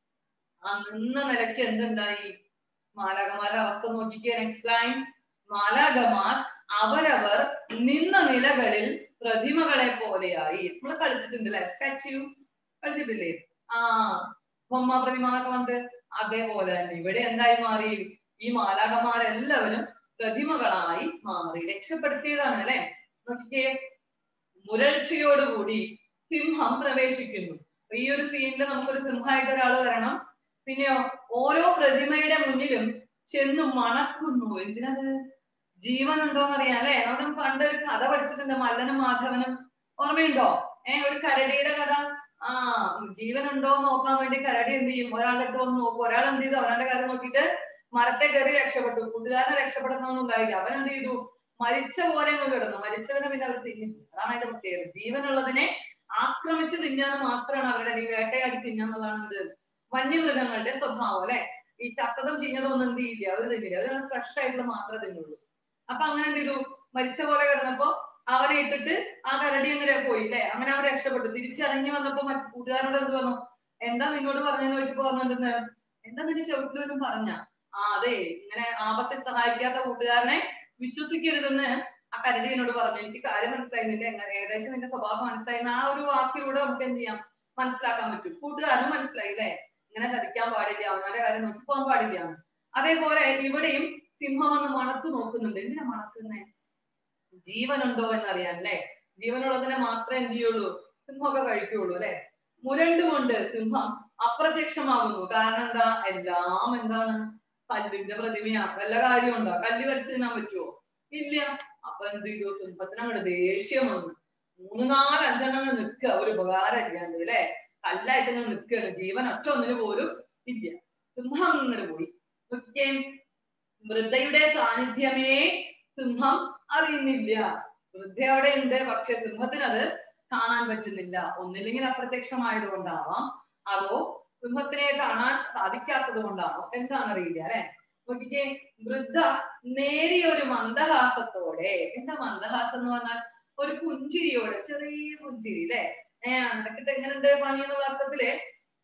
ആ നിന്ന നിലയ്ക്ക് എന്തുണ്ടായി മാലാകമാരുടെ അവസ്ഥ നോക്കിക്കേ നെക്സ്റ്റ് ലൈൻ മാലാകമാർ അവരവർ നിന്ന നിലകളിൽ പ്രതിമകളെ പോലെയായി നമ്മൾ കളിച്ചിട്ടുണ്ട് അല്ലെ സ്റ്റാച്യു കളിച്ചിട്ടില്ലേ ആ ബൊമ്മ പ്രതിമ എന്നൊക്കെ വന്നിട്ട് അതേപോലെ തന്നെ ഇവിടെ എന്തായി മാറി ഈ മാലാകമാരെല്ലാവരും പ്രതിമകളായി മാറി രക്ഷപ്പെടുത്തിയതാണ് അല്ലെ നോക്കിക്കേ മുരൾച്ചയോടുകൂടി സിംഹം പ്രവേശിക്കുന്നു ഈ ഒരു സീനിൽ നമുക്കൊരു സിംഹമായിട്ട് ഒരാൾ വരണം പിന്നെയോ ഓരോ പ്രതിമയുടെ മുന്നിലും ചെന്ന് മണക്കുന്നു എന്തിനത് ജീവൻ ഉണ്ടോന്ന് അറിയാം അല്ലെ നമ്മൾ പണ്ട് ഒരു കഥ പഠിച്ചിട്ടുണ്ട് മല്ലനും മാധവനും ഓർമ്മയുണ്ടോ ഏഹ് ഒരു കരടിയുടെ കഥ ആ ജീവൻ ഉണ്ടോ എന്ന് നോക്കാൻ വേണ്ടി കരടി എന്ത് ചെയ്യും ഒരാളുടെ അടുത്ത് വന്ന് നോക്കും ഒരാൾ എന്ത് ചെയ്തു അവരുടെ കാര്യം നോക്കിയിട്ട് മരത്തെ കയറി രക്ഷപ്പെട്ടു കൂട്ടുകാരനെ രക്ഷപ്പെടുന്നൊന്നും ഉണ്ടായില്ല അവൻ എന്ത് ചെയ്തു മരിച്ച പോലെ അങ്ങ് കിടന്നു മരിച്ചതിനെ പിന്നെ അവർ തിന്നും അതാണ് അതിന്റെ പ്രത്യേകത ജീവനുള്ളതിനെ ആക്രമിച്ച് തിന്നാന്ന് മാത്രമാണ് അവരുടെ അല്ലെങ്കിൽ വേട്ടയാടി തിന്നാന്നുള്ളതാണ് എന്ത് വന്യമൃഗങ്ങളുടെ സ്വഭാവം അല്ലെ ഈ ചത്തതും ചീഞ്ഞതും ഒന്നും എന്ത് ചെയ്യില്ല അവർ തിന്നില്ല അത് ഫ്രഷ് ആയിട്ടുള്ള മാത്രമേ തിന്നുള്ളൂ അപ്പൊ അങ്ങനെ എന്ത് ചെയ്തു മരിച്ച പോലെ കിടന്നപ്പോ അവരെ ഇട്ടിട്ട് ആ കരടി അങ്ങനെ പോയി അല്ലെ അങ്ങനെ അവർ രക്ഷപ്പെട്ടു തിരിച്ചിറങ്ങി വന്നപ്പോ മറ്റു കൂട്ടുകാരോട് എന്ത് പറഞ്ഞു എന്താ നിന്നോട് പറഞ്ഞെന്ന് ചോദിച്ചപ്പോ പറഞ്ഞിരുന്നത് എന്താ നിന്റെ ചെവിട്ടിലൊന്നും പറഞ്ഞ ആ അതെ ഇങ്ങനെ ആപത്തിൽ സഹായിക്കാത്ത കൂട്ടുകാരനെ വിശ്വസിക്കരുതെന്ന് ആ കരടി എന്നോട് പറഞ്ഞു എനിക്ക് കാര്യം മനസ്സിലായിരുന്നില്ല എങ്ങനെ ഏകദേശം നിന്റെ സ്വഭാവം മനസ്സിലായിരുന്ന ആ ഒരു വാക്കിലൂടെ നമുക്ക് എന്ത് ചെയ്യാം മനസ്സിലാക്കാൻ പറ്റും കൂട്ടുകാരനും മനസ്സിലായി അല്ലെ ഇങ്ങനെ ചതിക്കാൻ പാടില്ല അവനവന്റെ കാര്യം നോക്കി പോകാൻ പാടില്ല അതേപോലെ ഇവിടെയും സിംഹം വന്ന് മണത്ത് നോക്കുന്നുണ്ട് എന്തിനാ മണക്കുന്നേ ജീവനുണ്ടോ എന്നറിയാൻ അല്ലെ ജീവനുള്ളതിനെ മാത്രമേ എന്ത് ചെയ്യുള്ളൂ സിംഹമൊക്കെ കഴിക്കുള്ളൂ അല്ലെ മുരണ്ടുകൊണ്ട് സിംഹം അപ്രത്യക്ഷമാകുന്നു കാരണം എന്താ എല്ലാം എന്താണ് കല്ലിന്റെ പ്രതിമയാ വല്ല കാര്യമുണ്ടോ കല്ല് കടിച്ചു തിന്നാൻ പറ്റുമോ ഇല്ല അപ്പൊ എന്ത് ചെയ്തു സിംഹത്തിന് അങ്ങോട്ട് ദേഷ്യം വന്നു മൂന്ന് നാല് അഞ്ചെണ്ണം നിൽക്കുക ഒരു ഉപകാരം ഇല്ലാണ്ട് അല്ലെ കല്ലായിട്ട് ഇങ്ങനെ നിൽക്കുകയാണ് ജീവൻ ഒറ്റ ഒന്നിന് പോലും ഇല്ല സിംഹം അങ്ങോട്ട് പോയി നോക്കിയേ വൃദ്ധയുടെ സാന്നിധ്യമേ സിംഹം അറിയുന്നില്ല വൃദ്ധ അവിടെ ഉണ്ട് പക്ഷെ സിംഹത്തിന് അത് കാണാൻ പറ്റുന്നില്ല ഒന്നില്ലെങ്കിൽ അപ്രത്യക്ഷമായത് കൊണ്ടാവാം അതോ സിംഹത്തിനെ കാണാൻ സാധിക്കാത്തത് കൊണ്ടാണോ എന്താണെന്നറിയില്ല അല്ലെ നോക്കിക്കേ വൃദ്ധ നേരിയ ഒരു മന്ദഹാസത്തോടെ എന്താ മന്ദഹാസം എന്ന് പറഞ്ഞാൽ ഒരു പുഞ്ചിരിയോടെ ചെറിയ പുഞ്ചിരി അല്ലെ ഏഹ് നടക്കിട്ട് എങ്ങനെയുണ്ട് പണി എന്നുള്ള അർത്ഥത്തില്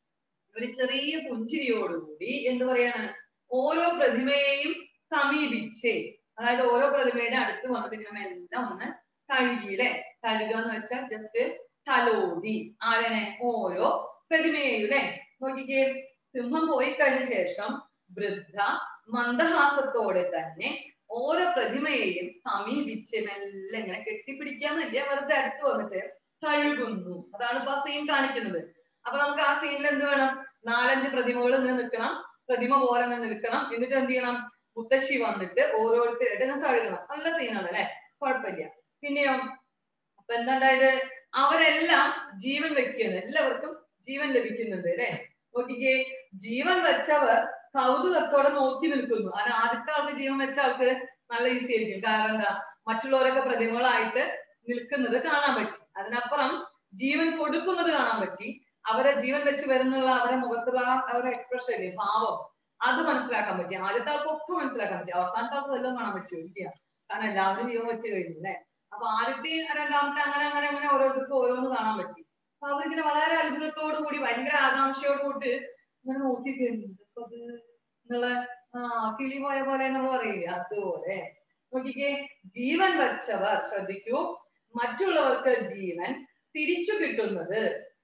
ഒരു ചെറിയ പുഞ്ചിരിയോടുകൂടി എന്ത് പറയാണ് ഓരോ പ്രതിമയെയും സമീപിച്ച് അതായത് ഓരോ പ്രതിമയുടെ അടുത്ത് വന്നിട്ട് ഇങ്ങനെ എല്ലാം ഒന്ന് കഴുകി അല്ലെ കഴുകുക എന്ന് വെച്ചാൽ ജസ്റ്റ് തലോടി ആരനെ ഓരോ പ്രതിമയെയും അല്ലെ നോക്കിക്കേ സിംഹം പോയി കഴിഞ്ഞ ശേഷം വൃദ്ധ മന്ദഹാസത്തോടെ തന്നെ ഓരോ പ്രതിമയെയും സമീപിച്ച് മെല്ലെ ഇങ്ങനെ കെട്ടിപ്പിടിക്കാന്നില്ല വെറുതെ അടുത്ത് വന്നിട്ട് കഴുകുന്നു അതാണ് ഇപ്പൊ ആ സീൻ കാണിക്കുന്നത് അപ്പൊ നമുക്ക് ആ സീനിൽ എന്ത് വേണം നാലഞ്ച് പ്രതിമകൾ ഇങ്ങനെ നിൽക്കണം പ്രതിമ പോലെ ഇങ്ങനെ നിൽക്കണം എന്നിട്ട് എന്ത് ചെയ്യണം മുത്തശ്ശി വന്നിട്ട് ഓരോരുത്തരായിട്ട് ഇങ്ങനെ കഴുകണം നല്ല സീനാണ് അല്ലെ കുഴപ്പമില്ല പിന്നെയോ അപ്പൊ എന്താ ഉണ്ടായത് അവരെല്ലാം ജീവൻ വെക്കുകയാണ് എല്ലാവർക്കും ജീവൻ ലഭിക്കുന്നുണ്ട് അല്ലെ നോക്കിക്കേ ജീവൻ വെച്ചവർ കൗതുകത്തോടെ നോക്കി നിൽക്കുന്നു അത് ആദ്യത്തെ ആൾക്ക് ജീവൻ വെച്ച ആൾക്ക് നല്ല ഈസി ആയിരിക്കും കാരണം എന്താ മറ്റുള്ളവരൊക്കെ പ്രതിമകളായിട്ട് നിൽക്കുന്നത് കാണാൻ പറ്റി അതിനപ്പുറം ജീവൻ കൊടുക്കുന്നത് കാണാൻ പറ്റി അവരെ ജീവൻ വെച്ച് വരുന്നുള്ള അവരുടെ മുഖത്തുള്ള ആ അവരുടെ എക്സ്പ്രഷൻ ഇല്ലേ ഭാവം അത് മനസ്സിലാക്കാൻ പറ്റി ആദ്യത്തെ ആൾക്കൊക്കെ മനസ്സിലാക്കാൻ പറ്റി അവസാനത്തെ ആൾക്ക് വല്ലതും കാണാൻ പറ്റുമോ ഇല്ല കാരണം എല്ലാവരും ജീവൻ വെച്ച് കഴിഞ്ഞു അല്ലെ അപ്പൊ ആദ്യത്തെ രണ്ടാമത്തെ അങ്ങനെ അങ്ങനെ അങ്ങനെ ഓരോരുത്തർക്കും ഓരോന്ന് കാണാൻ പറ്റി അപ്പൊ അവരിങ്ങനെ വളരെ അത്ഭുതത്തോടു കൂടി ഭയങ്കര ആകാംക്ഷയോട് കൂടി ഇങ്ങനെ നോക്കിക്കഴിഞ്ഞു അത് എന്നുള്ള ആ കിളി പോയ പോലെ നമ്മൾ പറയില്ലേ അതുപോലെ നോക്കിക്കേ ജീവൻ വെച്ചവർ ശ്രദ്ധിക്കൂ മറ്റുള്ളവർക്ക് ജീവൻ തിരിച്ചു കിട്ടുന്നത്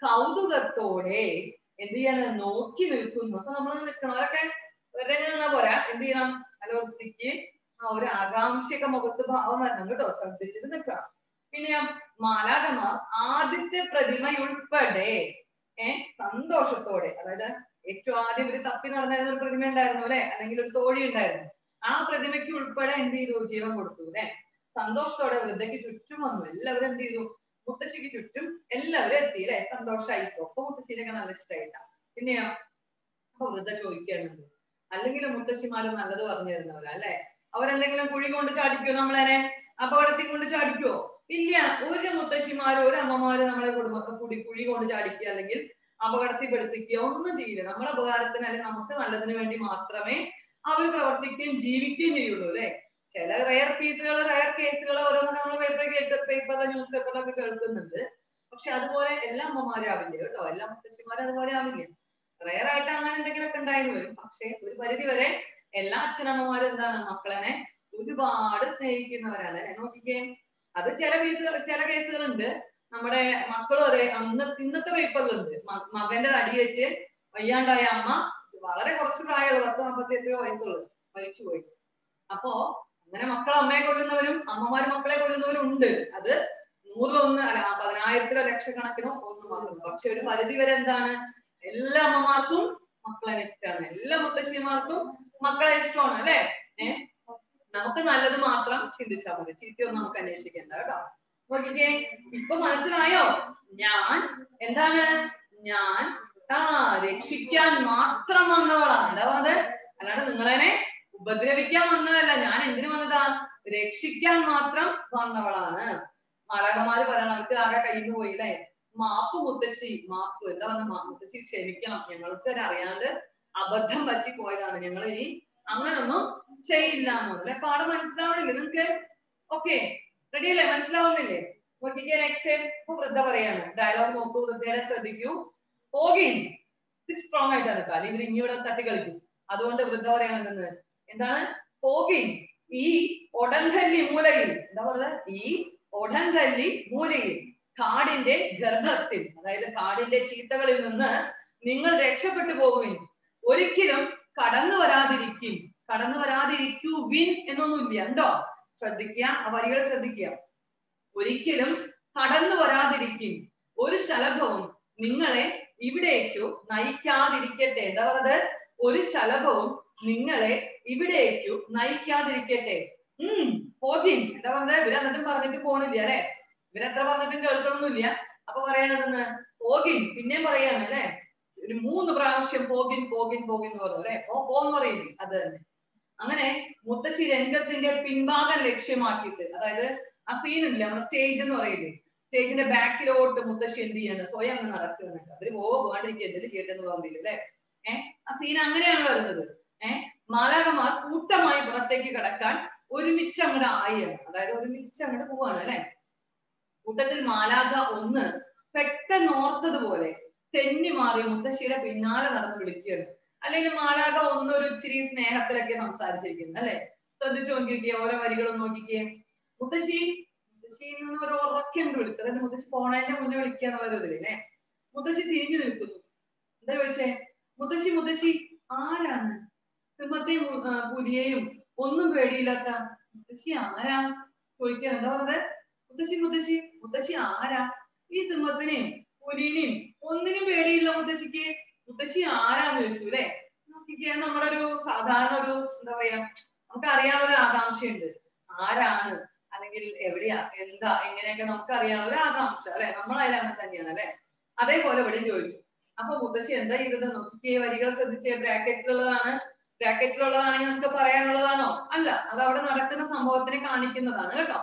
കൗതുകത്തോടെ എന്ത് ചെയ്യണം നോക്കി നിൽക്കുന്നു അപ്പൊ നമ്മൾ നിൽക്കണവരൊക്കെ വെറുതെ ഇങ്ങനെ നിന്നാ പോരാ എന്ത് ചെയ്യണം നല്ല വൃത്തിക്ക് ആ ഒരു ആകാംക്ഷയൊക്കെ മുഖത്ത് ഭാവം വരണം കേട്ടോ ശ്രദ്ധിച്ചിട്ട് നിൽക്കണം പിന്നെ മാലാകമാർ ആദ്യത്തെ പ്രതിമയുൾപ്പെടെ ഏർ സന്തോഷത്തോടെ അതായത് ഏറ്റവും ആദ്യം ഒരു തപ്പി നടന്നിരുന്ന ഒരു പ്രതിമ ഉണ്ടായിരുന്നു അല്ലെ അല്ലെങ്കിൽ ഒരു തോഴി ഉണ്ടായിരുന്നു ആ പ്രതിമയ്ക്ക് ഉൾപ്പെടെ എന്ത് ചെയ്തു ജീവൻ കൊടുത്തു അല്ലെ സന്തോഷത്തോടെ വൃദ്ധയ്ക്ക് ചുറ്റും വന്നു എല്ലാവരും എന്ത് ചെയ്തു മുത്തശ്ശിക്ക് ചുറ്റും എല്ലാവരും എത്തി അല്ലെ സന്തോഷമായിപ്പോ അപ്പൊ മുത്തശ്ശിനൊക്കെ നല്ല ഇഷ്ടമായിട്ടാ പിന്നെയോ അപ്പൊ വൃദ്ധ ചോദിക്കേണ്ടത് അല്ലെങ്കിൽ മുത്തശ്ശിമാര് നല്ലത് പറഞ്ഞു തരുന്നവരാ അല്ലെ അവരെന്തെങ്കിലും കുഴി കൊണ്ട് ചാടിക്കോ നമ്മളതിനെ അപകടത്തിൽ കൊണ്ട് ചാടിക്കോ ഇല്ല ഒരു മുത്തശ്ശിമാരോ ഒരു അമ്മമാരോ നമ്മളെ കുടുംബത്തെ കുടി കുഴി കൊണ്ട് ചാടിക്കുക അല്ലെങ്കിൽ അപകടത്തിൽ പെടുത്തിക്കുക ഒന്നും ചെയ്യില്ല നമ്മുടെ ഉപകാരത്തിന് അല്ലെങ്കിൽ നമുക്ക് നല്ലതിന് വേണ്ടി മാത്രമേ അവർ പ്രവർത്തിക്കുകയും ജീവിക്കുകയും ചെയ്യുള്ളൂ അല്ലെ ചില റയർ പീസുകൾ റയർ കേസുകൾ ഓരോന്ന് നമ്മൾ പേപ്പർ കേട്ട് പേപ്പറിൽ ന്യൂസ് പേപ്പറിലൊക്കെ കേൾക്കുന്നുണ്ട് പക്ഷെ അതുപോലെ എല്ലാ അമ്മമാരും ആവില്ല കേട്ടോ എല്ലാ മുത്തശ്ശിമാരും അതുപോലെ ആവില്ല റയർ ആയിട്ട് അങ്ങനെ എന്തെങ്കിലുമൊക്കെ ഉണ്ടായിരുന്നു വരും പക്ഷെ ഒരു പരിധി വരെ എല്ലാ അച്ഛനമ്മമാരും എന്താണ് മക്കളെ ഒരുപാട് സ്നേഹിക്കുന്നവരാണ് അല്ലെ നോക്കിക്കേ അത് ചില കേസുകൾ ചില കേസുകളുണ്ട് നമ്മുടെ മക്കളും അതെ അന്ന് ഇന്നത്തെ പേപ്പറിലുണ്ട് മകന്റെ അടിയേറ്റ് വയ്യാണ്ടായ അമ്മ വളരെ കുറച്ച് പ്രായമുള്ള പത്ത് നാൽപ്പത്തി എത്രയോ വയസ്സുള്ളൂ മരിച്ചുപോയി അപ്പോ അങ്ങനെ മക്കൾ അമ്മയെ കൊല്ലുന്നവരും അമ്മമാര് മക്കളെ കൊല്ലുന്നവരും ഉണ്ട് അത് നൂറിലൊന്ന് അല്ല പതിനായിരത്തിലോ ലക്ഷക്കണക്കിനോ ഒന്നും മാത്രം പക്ഷെ ഒരു പരിധി വരെ എന്താണ് എല്ലാ അമ്മമാർക്കും മക്കളെ ഇഷ്ടമാണ് എല്ലാ മുത്തശ്ശിമാർക്കും മക്കളെ ഇഷ്ടമാണ് അല്ലെ ഏഹ് നമുക്ക് നല്ലത് മാത്രം ചിന്തിച്ചാൽ മതി ചീത്തയൊന്നും നമുക്ക് അന്വേഷിക്കേണ്ട കേട്ടോ നോക്കിക്കേ ഇപ്പൊ മനസ്സിലായോ ഞാൻ എന്താണ് ഞാൻ ആ രക്ഷിക്കാൻ മാത്രം വന്നവളാണ് എന്താ പറഞ്ഞത് അല്ലാണ്ട് നിങ്ങളെന്നെ ഉപദ്രവിക്കാൻ വന്നതല്ല ഞാൻ എന്തിനു വന്നതാ രക്ഷിക്കാൻ മാത്രം വന്നവളാണ് മാലാകന്മാര് പറയണം അവർക്ക് ആകെ കയ്യിൽ പോയി അല്ലേ മാപ്പ് മുത്തശ്ശി മാപ്പ് എന്താ പറഞ്ഞ മുത്തശ്ശി ക്ഷമിക്കണം ഞങ്ങൾക്ക് ഒരു അറിയാണ്ട് അബദ്ധം പറ്റി പോയതാണ് ഞങ്ങൾ ഇനി അങ്ങനൊന്നും ചെയ്യില്ല എന്നല്ലേ പാഠം മനസ്സിലാവണില്ലേ നിങ്ങക്ക് ഓക്കെ റെഡി അല്ലേ മനസ്സിലാവുന്നില്ലേ നോക്കിക്കേ നെക്സ്റ്റ് ഇപ്പൊ വൃദ്ധ പറയാണ് ഡയലോഗ് നോക്കൂ വൃദ്ധയുടെ ശ്രദ്ധിക്കൂ പോകിൻ സ്ട്രോങ് ആയിട്ടാണ് കേട്ടോ അല്ലെങ്കിൽ ഇനി ഇവിടെ തട്ടി കളിക്കും അതുകൊണ്ട് വൃദ്ധ പറയാണെന്ന് എന്താണ് പോകിൻ ഈ ഒടങ്കല്ലി മൂലയിൽ എന്താ പറയുന്നത് ഈ ഒടങ്കല്ലി മൂലയിൽ കാടിന്റെ ഗർഭത്തിൽ അതായത് കാടിന്റെ ചീത്തകളിൽ നിന്ന് നിങ്ങൾ രക്ഷപ്പെട്ടു പോകുവിൻ ഒരിക്കലും കടന്നു വരാതിരിക്കും കടന്നു വരാതിരിക്കുവിൻ എന്നൊന്നുമില്ല ഉണ്ടോ ശ്രദ്ധിക്കുക ആ വരികൾ ശ്രദ്ധിക്കുക ഒരിക്കലും കടന്നു വരാതിരിക്കും ഒരു ശലഭവും നിങ്ങളെ ഇവിടേക്കു നയിക്കാതിരിക്കട്ടെ എന്താ പറഞ്ഞത് ഒരു ശലഭവും നിങ്ങളെ ഇവിടേക്കു നയിക്കാതിരിക്കട്ടെ ഉം പോകിൻ എന്താ പറഞ്ഞത് ഇവര് എന്നിട്ടും പറഞ്ഞിട്ട് പോണില്ല അല്ലെ ഇവരെത്ര പറഞ്ഞിട്ടും കേൾക്കണമെന്നില്ല അപ്പൊ പറയണതെന്ന് പോകിൻ പിന്നെയും പറയാണ് അല്ലെ ഒരു മൂന്ന് പ്രാവശ്യം പോകിൻ പോകിൻ പോകിൻ എന്ന് പറഞ്ഞു അല്ലെ പോ പോന്ന് പറയില്ലേ അത് തന്നെ അങ്ങനെ മുത്തശ്ശി രംഗത്തിന്റെ പിൻഭാഗം ലക്ഷ്യമാക്കിയിട്ട് അതായത് ആ സീൻ ഇല്ല നമ്മുടെ സ്റ്റേജ് എന്ന് പറയില്ലേ സ്റ്റേജിന്റെ ബാക്കിലോട്ട് മുത്തശ്ശി എന്ത് ചെയ്യാണ് സ്വയം അങ്ങ് നടക്കുന്നുണ്ട് അവര് ഓ വേണ്ടിരിക്കുക എന്തെങ്കിലും കേട്ടെന്ന് പറഞ്ഞില്ല അല്ലെ ഏഹ് ആ സീൻ അങ്ങനെയാണ് വരുന്നത് ഏഹ് മാലാകമാർ കൂട്ടമായി പുറത്തേക്ക് കടക്കാൻ ഒരുമിച്ച് അങ്ങോട്ട് ആയാണ് അതായത് ഒരുമിച്ച് അങ്ങോട്ട് പോവാണ് അല്ലെ കൂട്ടത്തിൽ മാലാക ഒന്ന് പെട്ടെന്ന് ഓർത്തതുപോലെ തെന്നി മാറി മുത്തശ്ശിയുടെ പിന്നാലെ നടന്ന് വിളിക്കുകയാണ് അല്ലെങ്കിൽ മാലാക ഒന്നൊരു ഇച്ചിരി സ്നേഹത്തിലൊക്കെ സംസാരിച്ചിരിക്കുന്നത് അല്ലെ ശ്രദ്ധിച്ചു നോക്കിക്കേ ഓരോ വരികളും നോക്കിക്കേ മുത്തശ്ശി മുത്തശ്ശി എന്ന് ഒരു ഉറക്കുണ്ട് വിളിച്ചത് അതായത് മുത്തശ്ശി പോണതിന്റെ മുന്നേ വിളിക്കാന്ന് പറയുന്നത് അല്ലേ മുത്തശ്ശി തിരിഞ്ഞു നിൽക്കുന്നു എന്താ ചോദിച്ചേ മുത്തശ്ശി മുത്തശ്ശി ആരാണ് സിംഹത്തെയും മു- ആ, പുലിയെയും ഒന്നും പേടിയില്ലാത്ത മുത്തശ്ശി ആരാ ചോദിക്കാൻ എന്താ പറഞ്ഞത് മുത്തശ്ശി മുത്തശ്ശി മുത്തശ്ശി ആരാ ഈ സിംഹത്തിനെയും പുലിനെയും ഒന്നിനും പേടിയില്ല മുത്തശ്ശിക്ക് മുത്തശ്ശി ആരാന്ന് ചോദിച്ചു അല്ലെ നോക്കിക്കേ നമ്മുടെ ഒരു സാധാരണ ഒരു എന്താ പറയാ നമുക്ക് അറിയാനുള്ള ഒരു ആകാംക്ഷയുണ്ട് ആരാണ് അല്ലെങ്കിൽ എവിടെയാ എന്താ ഇങ്ങനെയൊക്കെ നമുക്ക് അറിയാനുള്ള ഒരു ആകാംക്ഷ അല്ലെ നമ്മളതിൽ അങ്ങനെ തന്നെയാണ് അല്ലെ അതേപോലെ ഇവിടെയും ചോദിച്ചു അപ്പൊ മുത്തശ്ശി എന്താ ചെയ്തത് നോക്കിക്കേ വരികൾ ശ്രദ്ധിച്ചേ ബ്രാക്കറ്റിലുള്ളതാണ് ബ്രാക്കറ്റിലുള്ളതാണെങ്കിൽ നമുക്ക് പറയാനുള്ളതാണോ അല്ല അത് അവിടെ നടക്കുന്ന സംഭവത്തിനെ കാണിക്കുന്നതാണ് കേട്ടോ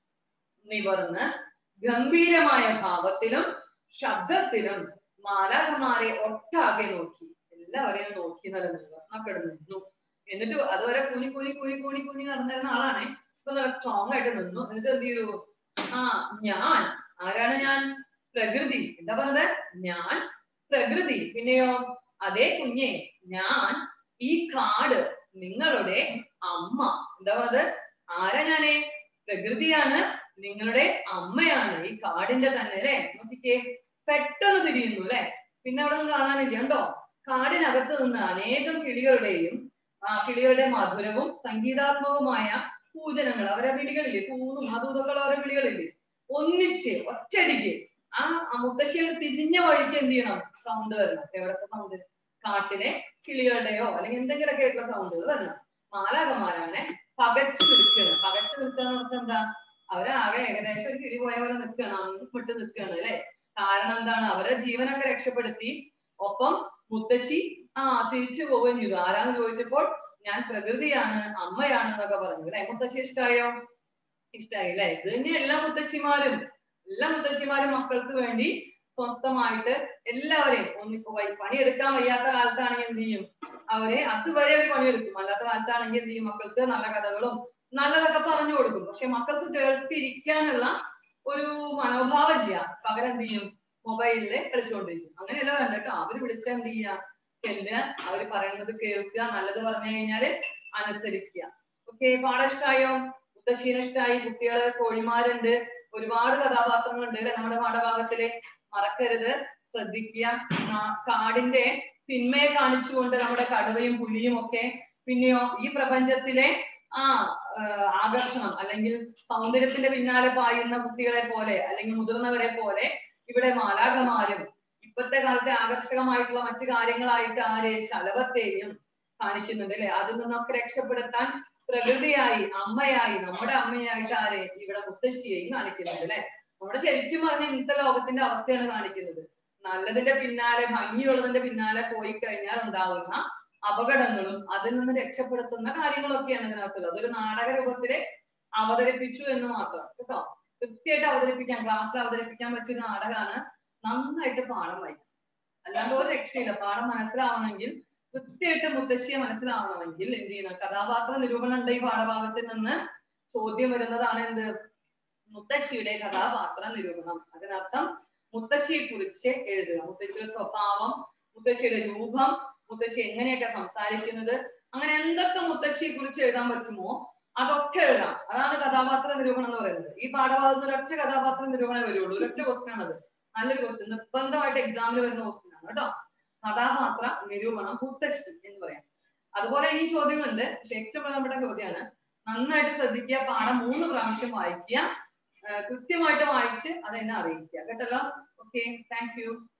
നിവർന്ന് ഗംഭീരമായ ഭാവത്തിലും ശബ്ദത്തിലും മാലാഖമാരെ ഒട്ടാകെ നോക്കി എല്ലാവരെയും നോക്കി നിലനിന്നു നിന്നു എന്നിട്ട് അതുവരെ കുനി കുനി കുനി കുനി കുനി നടന്നിരുന്ന ആളാണ് ഇപ്പൊ നല്ല സ്ട്രോങ് ആയിട്ട് നിന്നു എന്നിട്ട് എന്ത് ചെയ്തു ആ ഞാൻ ആരാണ് ഞാൻ പ്രകൃതി എന്താ പറഞ്ഞത് ഞാൻ പ്രകൃതി പിന്നെയോ അതേ കുഞ്ഞെ ഞാൻ ഈ കാട് നിങ്ങളുടെ അമ്മ എന്താ പറഞ്ഞത് ആരാ ഞാനേ പ്രകൃതിയാണ് നിങ്ങളുടെ അമ്മയാണ് ഈ കാടിന്റെ തന്നെ അല്ലെ നോക്കിക്കേ പെട്ടെന്ന് തിരിയുന്നു അല്ലെ പിന്നെ അവിടെ നിന്ന് കാണാനില്ല ഉണ്ടോ കാടിനകത്ത് നിന്ന് അനേകം കിളികളുടെയും ആ കിളികളുടെ മധുരവും സംഗീതാത്മകവുമായ പൂജനങ്ങൾ അവരെ വിളികളില്ലേ തൂന്നും അതുതൊക്കെ ഓരോ വിളികളില്ലേ ഒന്നിച്ച് ഒറ്റയടിക്ക് ആ ആ മുത്തശ്ശിയുടെ തിരിഞ്ഞ വഴിക്ക് എന്ത് ചെയ്യണം സൗണ്ട് വരണം എവിടത്തെ സൗണ്ട് കാട്ടിലെ കിളികളുടെയോ അല്ലെങ്കിൽ എന്തെങ്കിലുമൊക്കെ ആയിട്ടുള്ള സൗണ്ടുകൾ വരണം മാലാകമാരാണ് പകച്ചു നിൽക്കുകയാണ് പകച്ചു നിൽക്കുക എന്ന് പറഞ്ഞാൽ എന്താ അവരാകെ ഏകദേശം ഒരു കിളി പോയ പോലെ നിൽക്കുകയാണ് അങ്ങിപ്പെട്ട് നിൽക്കുകയാണ് അല്ലെ കാരണം എന്താണ് അവരുടെ ജീവനൊക്കെ രക്ഷപ്പെടുത്തി ഒപ്പം മുത്തശ്ശി ആ തിരിച്ചു പോവുകയും ചെയ്തു ആരാന്ന് ചോദിച്ചപ്പോൾ ഞാൻ പ്രകൃതിയാണ് അമ്മയാണ് എന്നൊക്കെ പറഞ്ഞു അല്ലെ മുത്തശ്ശി ഇഷ്ടായോ ഇഷ്ടായി അല്ലെ ഇത് തന്നെ എല്ലാ മുത്തശ്ശിമാരും എല്ലാ മുത്തശ്ശിമാരും മക്കൾക്ക് വേണ്ടി സ്വസ്ഥമായിട്ട് എല്ലാവരെയും ഒന്നിപ്പോ വൈ- പണിയെടുക്കാൻ വയ്യാത്ത കാലത്താണെങ്കിൽ എന്ത് ചെയ്യും അവരെ അതുവരെ അവർ പണിയെടുക്കും അല്ലാത്ത കാലത്താണെങ്കിൽ എന്ത് ചെയ്യും മക്കൾക്ക് നല്ല കഥകളും നല്ലതൊക്കെ പറഞ്ഞു കൊടുക്കും പക്ഷെ മക്കൾക്ക് കേൾത്തിരിക്കാനുള്ള ഒരു മനോഭാവം ഇല്ല പകരം എന്ത് ചെയ്യും മൊബൈലില് കളിച്ചുകൊണ്ടിരിക്കും അങ്ങനെയല്ല വേണ്ട കേട്ടോ അവര് വിളിച്ച എന്ത് ചെയ്യുക ചെല്ലുക അവര് പറയുന്നത് കേൾക്കുക നല്ലത് പറഞ്ഞു കഴിഞ്ഞാല് അനുസരിക്കുക ഓക്കെ പാഠം ഇഷ്ടായോ മുത്തശ്ശീനെ ഇഷ്ടായി കുട്ടികള് കോഴിമാരുണ്ട് ഒരുപാട് കഥാപാത്രങ്ങളുണ്ട് അല്ലെ നമ്മുടെ പാഠഭാഗത്തില് മറക്കരുത് ശ്രദ്ധിക്കുക നാ- കാടിന്റെ തിന്മയെ കാണിച്ചുകൊണ്ട് നമ്മുടെ കടുവയും പുലിയും ഒക്കെ പിന്നെയോ ഈ പ്രപഞ്ചത്തിലെ ആ ആ, ആകർഷണം അല്ലെങ്കിൽ സൗന്ദര്യത്തിന്റെ പിന്നാലെ പായുന്ന കുട്ടികളെ പോലെ അല്ലെങ്കിൽ മുതിർന്നവരെ പോലെ ഇവിടെ മാലാകമാരും ഇപ്പോഴത്തെ കാലത്തെ ആകർഷകമായിട്ടുള്ള മറ്റു കാര്യങ്ങളായിട്ട് ആര് ശലഭത്തെയും കാണിക്കുന്നുണ്ട് അല്ലെ അതിൽ നിന്നൊക്കെ രക്ഷപ്പെടുത്താൻ പ്രകൃതിയായി അമ്മയായി നമ്മുടെ അമ്മയായിട്ട് ആരെ ഇവിടെ മുത്തശ്ശിയെയും കാണിക്കുന്നുണ്ട് അല്ലെ നമ്മുടെ ശരിക്കും പറഞ്ഞ ഇന്നത്തെ ലോകത്തിന്റെ അവസ്ഥയാണ് കാണിക്കുന്നത് നല്ലതിന്റെ പിന്നാലെ ഭംഗിയുള്ളതിന്റെ പിന്നാലെ പോയി കഴിഞ്ഞാൽ ഉണ്ടാകുന്ന അപകടങ്ങളും അതിൽ നിന്ന് രക്ഷപ്പെടുത്തുന്ന കാര്യങ്ങളൊക്കെയാണ് ഇതിനകത്തുള്ളത് അതൊരു നാടക രൂപത്തില് അവതരിപ്പിച്ചു എന്ന് മാത്രം കേട്ടോ കൃത്യമായിട്ട് അവതരിപ്പിക്കാൻ ക്ലാസ്സിൽ അവതരിപ്പിക്കാൻ പറ്റിയ ഒരു നാടകമാണ് നന്നായിട്ട് പാഠം വായിക്കും അല്ലാണ്ട് ഒരു രക്ഷയില്ല പാഠം മനസ്സിലാവണമെങ്കിൽ കൃത്യമായിട്ട് മുത്തശ്ശിയെ മനസ്സിലാവണമെങ്കിൽ എന്ത് ചെയ്യണം കഥാപാത്ര നിരൂപണം ഉണ്ട് ഈ പാഠഭാഗത്തിൽ നിന്ന് ചോദ്യം വരുന്നതാണ് എന്ത് മുത്തശ്ശിയുടെ കഥാപാത്ര നിരൂപണം അതിനർത്ഥം മുത്തശ്ശിയെ കുറിച്ച് എഴുതുക മുത്തശ്ശിയുടെ സ്വഭാവം മുത്തശ്ശിയുടെ രൂപം മുത്തശ്ശി എങ്ങനെയൊക്കെ സംസാരിക്കുന്നത് അങ്ങനെ എന്തൊക്കെ മുത്തശ്ശിയെ കുറിച്ച് എഴുതാൻ പറ്റുമോ അതൊക്കെ എഴുതാം അതാണ് കഥാപാത്ര നിരൂപണം എന്ന് പറയുന്നത് ഈ പാഠഭാഗത്ത് ഒരൊറ്റ കഥാപാത്ര നിരൂപണമേ വരുള്ളൂ ഒരൊറ്റ ക്വസ്റ്റ്യൻ ആണത് നല്ലൊരു ക്വസ്റ്റ്യൻ നിർബന്ധമായിട്ട് എക്സാമിൽ വരുന്ന ക്വസ്റ്റ്യൻ ആണ് കേട്ടോ കഥാപാത്ര നിരൂപണം മുത്തശ്ശി എന്ന് പറയാം അതുപോലെ ഈ ചോദ്യങ്ങളുണ്ട് പക്ഷെ ഏറ്റവും പ്രധാനപ്പെട്ട ചോദ്യമാണ് നന്നായിട്ട് ശ്രദ്ധിക്കുക പാഠം മൂന്ന് പ്രാവശ്യം വായിക്കുക ആ, കൃത്യമായിട്ട് വായിച്ച് അതെന്നെ അറിയിക്കുക കേട്ടല്ലോ ഓക്കെ താങ്ക് യു